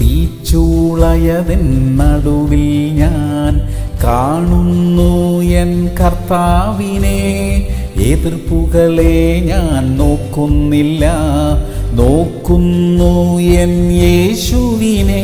തീച്ചൂളയതിൻ നടുവിൽ ഞാൻ കാണുന്നു എൻ കർത്താവിനെ എതിർപ്പുകളെ ഞാൻ നോക്കുന്നില്ല നോക്കുന്നു എൻ യേശുവിനെ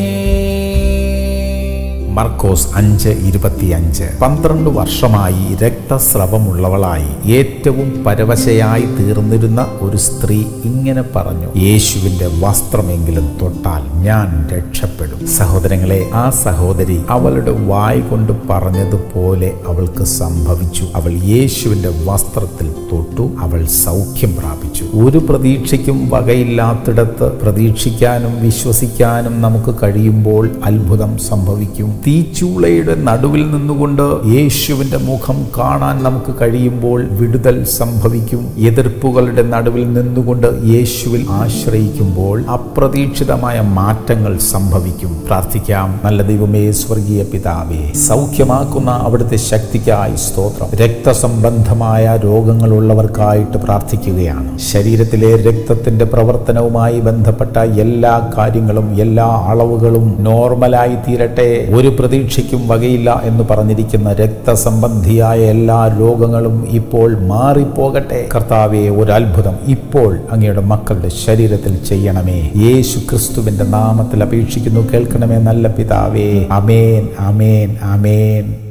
മർക്കോസ് അഞ്ച് ഇരുപത്തിയഞ്ച് പന്ത്രണ്ട് വർഷമായി രക്തസ്രവമുള്ളവളായി ഏറ്റവും പരവശയായി തീർന്നിരുന്ന ഒരു സ്ത്രീ ഇങ്ങനെ പറഞ്ഞു യേശുവിന്റെ വസ്ത്രമെങ്കിലും തൊട്ടാൽ ഞാൻ രക്ഷപ്പെടും സഹോദരങ്ങളെ ആ സഹോദരി അവളുടെ വായ് കൊണ്ട് പറഞ്ഞതുപോലെ അവൾക്ക് സംഭവിച്ചു അവൾ യേശുവിന്റെ വസ്ത്രത്തിൽ തൊട്ടു അവൾ സൗഖ്യം പ്രാപിച്ചു ഒരു പ്രതീക്ഷയ്ക്കും വകയില്ലാത്തിടത്ത് പ്രതീക്ഷിക്കാനും വിശ്വസിക്കാനും നമുക്ക് കഴിയുമ്പോൾ അത്ഭുതം സംഭവിക്കും തീച്ചൂളയുടെ നടുവിൽ നിന്നുകൊണ്ട് യേശുവിന്റെ മുഖം കാണാൻ നമുക്ക് കഴിയുമ്പോൾ വിടുതൽ സംഭവിക്കും എതിർപ്പുകളുടെ നടുവിൽ നിന്നുകൊണ്ട് യേശുവിൽ ആശ്രയിക്കുമ്പോൾ അപ്രതീക്ഷിതമായ മാറ്റങ്ങൾ സംഭവിക്കും പ്രാർത്ഥിക്കാം നല്ല ദൈവമേ സ്വർഗീയ പിതാവേ സൗഖ്യമാക്കുന്ന അവിടുത്തെ ശക്തിക്കായി സ്തോത്രം രക്തസംബന്ധമായ രോഗങ്ങളുള്ളവർക്കായിട്ട് പ്രാർത്ഥിക്കുകയാണ് ശരീരത്തിലെ രക്തത്തിന്റെ പ്രവർത്തനവുമായി ബന്ധപ്പെട്ട എല്ലാ കാര്യങ്ങളും എല്ലാ അളവുകളും നോർമലായി തീരട്ടെ ഒരു പ്രതീക്ഷയ്ക്കും വകയില്ല എന്ന് പറഞ്ഞിരിക്കുന്ന രക്തസംബന്ധിയായ എല്ലാ രോഗങ്ങളും ഇപ്പോൾ മാറിപ്പോകട്ടെ കർത്താവെ ഒരു അത്ഭുതം ഇപ്പോൾ അങ്ങയുടെ മക്കളുടെ ശരീരത്തിൽ ചെയ്യണമേ യേശു ക്രിസ്തുവിന്റെ നാമത്തിൽ അപേക്ഷിക്കുന്നു കേൾക്കണമേ നല്ല പിതാവേ അമേൻ അമേൻ അമേൻ